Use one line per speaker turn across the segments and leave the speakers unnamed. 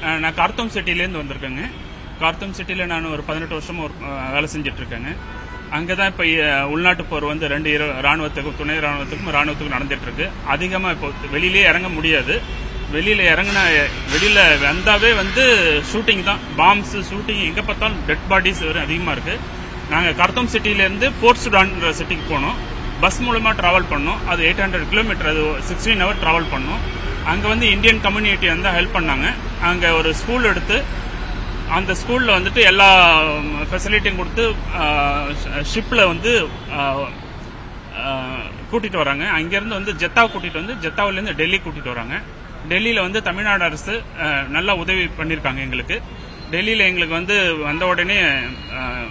அஹ், நான் கார்த்தோம் சிட்டிலேருந்து வந்திருக்கேங்க கார்த்தோம் சிட்டியில் நான் ஒரு பதினெட்டு வருஷமா ஒரு அஹ், வேலை செஞ்சுட்டு இருக்கேங்க அங்கே தான் இப்போ உள்நாட்டு போர் வந்து ரெண்டு இரு ராணுவத்துக்கும் துணை ராணுவத்துக்கும் ராணுவத்துக்கும் நடந்துட்டு இருக்கு அதிகமாக இப்போ வெளியிலே இறங்க முடியாது வெளியில இறங்கின வெளியில வந்தாவே வந்து ஷூட்டிங் தான் பாம்ஸ் ஷூட்டிங் எங்க பார்த்தாலும் டெட் பாடிஸ் அதிகமா இருக்கு நாங்க கர்த்தம் சிட்டில இருந்து போர்ட் சுடான்ற சிட்டிக்கு போனோம் பஸ் மூலமா டிராவல் பண்ணோம் அது எயிட் ஹண்ட்ரட் கிலோமீட்டர் அது சிக்ஸ்டீன் ஹவர் டிராவல் பண்ணோம் அங்க வந்து இந்தியன் கம்யூனிட்டி வந்து ஹெல்ப் பண்ணாங்க அங்க ஒரு ஸ்கூல் எடுத்து அந்த ஸ்கூல்ல வந்துட்டு எல்லா ஃபெசிலிட்டியும் கொடுத்து ஷிப்ல வந்து ஆஹ், ஆஹ், கூட்டிட்டு வராங்க அங்கிருந்து வந்து ஜெத்தா கூட்டிட்டு வந்து ஜெத்தாவில இருந்து டெல்லி கூட்டிட்டு வராங்க டெல்லியில வந்து தமிழ்நாடு அரசு ஆஹ், நல்லா உதவி பண்ணிருக்காங்க எங்களுக்கு டெல்லியில எங்களுக்கு வந்து வந்த உடனே ஆஹ்,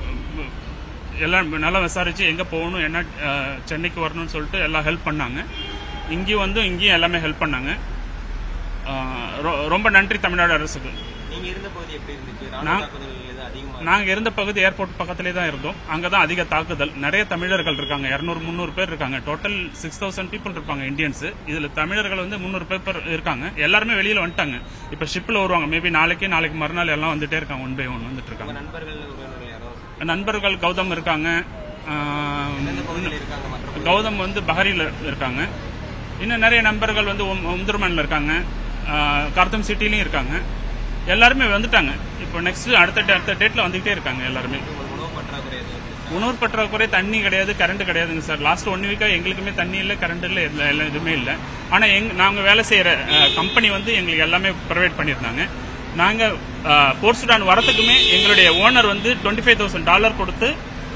எல்லாம் நல்லா விசாரிச்சு எங்க போகணும் என்ன ஆஹ், சென்னைக்கு வரணும்னு சொல்லிட்டு எல்லாம் ஹெல்ப் பண்ணாங்க இங்கேயும் வந்து இங்கேயும் எல்லாமே ஹெல்ப் பண்ணாங்க ஆஹ், ரொ- ரொம்ப நன்றி தமிழ்நாடு அரசுக்கு
நீங்க இருந்த பகுதி எப்படி இருந்துச்சு ராணுவ
நான்-
தாக்குதல் எது அதிகமா
நாங்க இருந்த பகுதி ஏர்போர்ட் பக்கத்திலே தான் இருந்தோம் அங்கதான் அதிக தாக்குதல் நிறைய தமிழர்கள் இருக்காங்க 200 முந்நூறு பேர் இருக்காங்க டோட்டல் சிக்ஸ் தௌசண்ட் பீப்புள் இருப்பாங்க இந்தியன்ஸ் இதுல தமிழர்கள் வந்து முந்நூறு பேர் இருக்காங்க எல்லாருமே வெளியில வந்துட்டாங்க இப்ப ஷிப்ல வருவாங்க மேபி நாளைக்கு நாளைக்கு மறுநாள் எல்லாம் வந்துட்டே இருக்காங்க ஒன் பை ஒன் வந்துட்டு
உங்க
இருக்காங்க
நண்பர்கள் உறவினர்கள் யாரோ
நண்பர்கள் கௌதம் இருக்காங்க ஆஹ்,
எந்த பகுதியில் இருக்காங்க மற்ற
கௌதம் வந்து பஹரியில் இருக்காங்க இன்னும் நிறைய நண்பர்கள் வந்து உம்- உம்துர்மான்ல இருக்காங்க ஆஹ், கார்த்தம் சிட்டிலையும் இருக்காங்க எல்லாருமே வந்துட்டாங்க இப்போ நெக்ஸ்ட் அடுத்த டே- அடுத்த டேட்ல வந்துகிட்டே இருக்காங்க எல்லாருமே
உங்களுக்கு உணவு பற்றாக்குறை எதுவும் இருந்துச்சா?
உணவு பற்றாக்குறை தண்ணி கிடையாது கரண்ட் கிடையாதுங்க சார் லாஸ்ட் ஒன் வீக்கா எங்களுக்குமே தண்ணி இல்லை கரண்ட் இல்லை எல்லாம் எல்லாம் எதுவுமே இல்லை ஆனா எங் நாங்க வேலை செய்யற கம்பெனி வந்து எங்களுக்கு எல்லாமே ப்ரொவைட் பண்ணியிருந்தாங்க நாங்க போர்சுடான் வரத்துக்குமே எங்களுடைய ஓனர் வந்து டுவெண்ட்டி ஃபைவ் தௌசண்ட் டாலர் கொடுத்து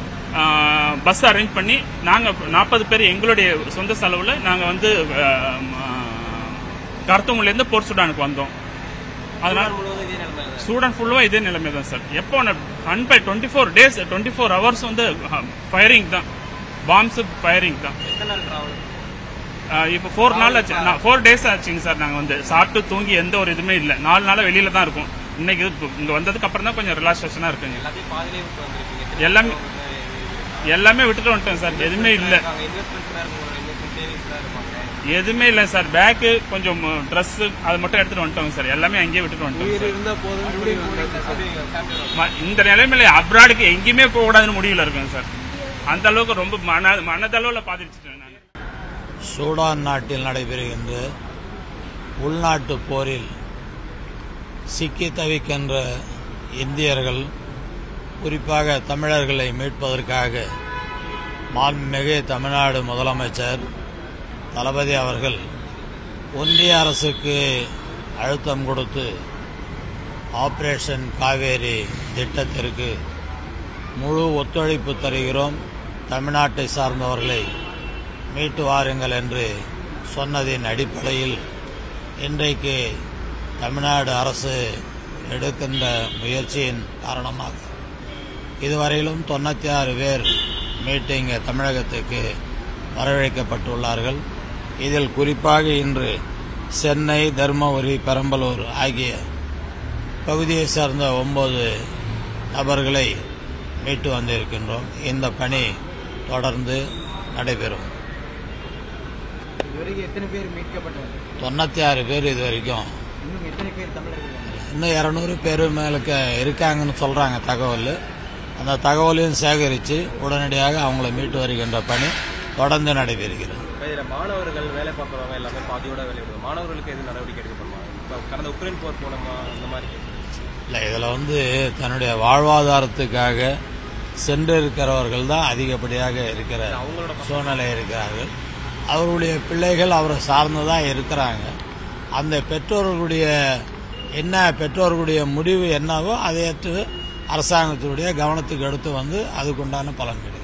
பஸ் அரேஞ்ச் பண்ணி நாங்க நாற்பது பேர் எங்களுடைய சொந்த செலவுல நாங்க வந்து கர்த்தூங்ல இருந்து போர்ட் சுடானுக்கு வந்தோம் அதனால
நாள் முழுவதும் இதே நிலைமை தான்
ஸ்டூடெண்ட் ஃபுல்லாக இதே நிலைமை தான் சார் எப்போ அன் பை twenty four days twenty four hours வந்து ஃபயரிங் தான் பாம்ஸ் ஃபயரிங் தான்
எத்தனை நாள் டிராவல்
அஹ் இப்போ ஃபோர் நாள் ஆச்சு ஃபோர் டேஸ் ஆச்சுங்க சார் நாங்கள் வந்து சாப்பிட்டு தூங்கி எந்த ஒரு இதுவுமே இல்லை நாலு நாளாக வெளியில தான் இருக்கும் இன்னைக்கு இது இங்கே வந்ததுக்கு அப்புறம் தான் கொஞ்சம் ரிலாக்ஸேஷனாக இருக்குங்க
எல்லாத்தையும் பாதிலே விட்டு வந்திருக்கீங்க
எல்லாமே எல்லாமே விட்டுட்டு வந்துட்டோம் சார் எதுவுமே இல்லை
அங்க இன்வெஸ்ட்மெண்ட்ஸ் தான் இருக்கும் இன்வெஸ்ட்மெண்ட் சேவிங்ஸ் தான் இருப்பாங்க
எதுவுமே இல்லை சார் பேக்கு கொஞ்சம் ட்ரெஸ் அது மட்டும் எடுத்துட்டு வந்துட்டோங்க சார் எல்லாமே அங்கேயே விட்டுட்டு வந்துட்டோம் சார்
இருந்தா போதும்
எப்படி ஃபேமிலியோட
ம- இந்த நிலைமையில அப்ராடுக்கு எங்கேயுமே போக கூடாதுன்னு முடிவில் இருக்குங்க சார் அந்த அளவுக்கு ரொம்ப மன மனதளவில் பாதிச்சுட்டேன் நான்
சூடான் நாட்டில் நடைபெறுகின்ற உள்நாட்டு போரில் சிக்கி தவிக்கின்ற இந்தியர்கள் குறிப்பாக தமிழர்களை மீட்பதற்காக மாண்புமிகு தமிழ்நாடு முதலமைச்சர் தளபதி அவர்கள் ஒன்றிய அரசுக்கு அழுத்தம் கொடுத்து ஆபரேஷன் காவேரி திட்டத்திற்கு முழு ஒத்துழைப்பு தருகிறோம் தமிழ்நாட்டை சார்ந்தவர்களை மீட்டு வாருங்கள் என்று சொன்னதின் அடிப்படையில் இன்றைக்கு தமிழ்நாடு அரசு எடுக்கின்ற முயற்சியின் காரணமாக இதுவரையிலும் தொண்ணூற்றி ஆறு பேர் மீட்டிங் தமிழகத்துக்கு வரவழைக்கப்பட்டுள்ளார்கள் இதில் குறிப்பாக இன்று சென்னை தருமபுரி பெரம்பலூர் ஆகிய பகுதியை சார்ந்த ஒன்பது நபர்களை மீட்டு வந்திருக்கின்றோம் இந்த பணி தொடர்ந்து நடைபெறும்
இதுவரைக்கும் எத்தனை பேர் மீட்கப்பட்டவர்
தொண்ணூற்றி ஆறு பேர் இது வரைக்கும்
இன்னும் எத்தனை பேர் தமிழர்கள்
இன்னும் இரநூறு பேர் மேலுக்கு இருக்காங்கன்னு சொல்றாங்க தகவல் அந்த தகவலையும் சேகரித்து உடனடியாக அவங்கள மீட்டு வருகின்ற பணி தொடர்ந்து நடைபெறுகிறது
இப்ப இதுல மாணவர்கள் வேலை பார்க்குறவங்க எல்லாமே பாதியோட வேலை விடுவாங்க மாணவர்களுக்கு எதுவும் நடவடிக்கை எடுக்கப்படுமா இப்போ கடந்த உக்ரைன் போர் போனோமா அந்த மாதிரி
இல்லை இதில் வந்து தன்னுடைய வாழ்வாதாரத்துக்காக சென்று இருக்கிறவர்கள் தான் அதிகப்படியாக இருக்கிற
அவங்களோட
சூழ்நிலை இருக்கிறார்கள் அவர்களுடைய பிள்ளைகள் அவரை சார்ந்து தான் இருக்கிறாங்க அந்த பெற்றோர்களுடைய என்ன பெற்றோர்களுடைய முடிவு என்னவோ அதை ஏற்று அரசாங்கத்தினுடைய கவனத்துக்கு எடுத்து வந்து அதுக்குண்டான பலன் கிடைக்கும்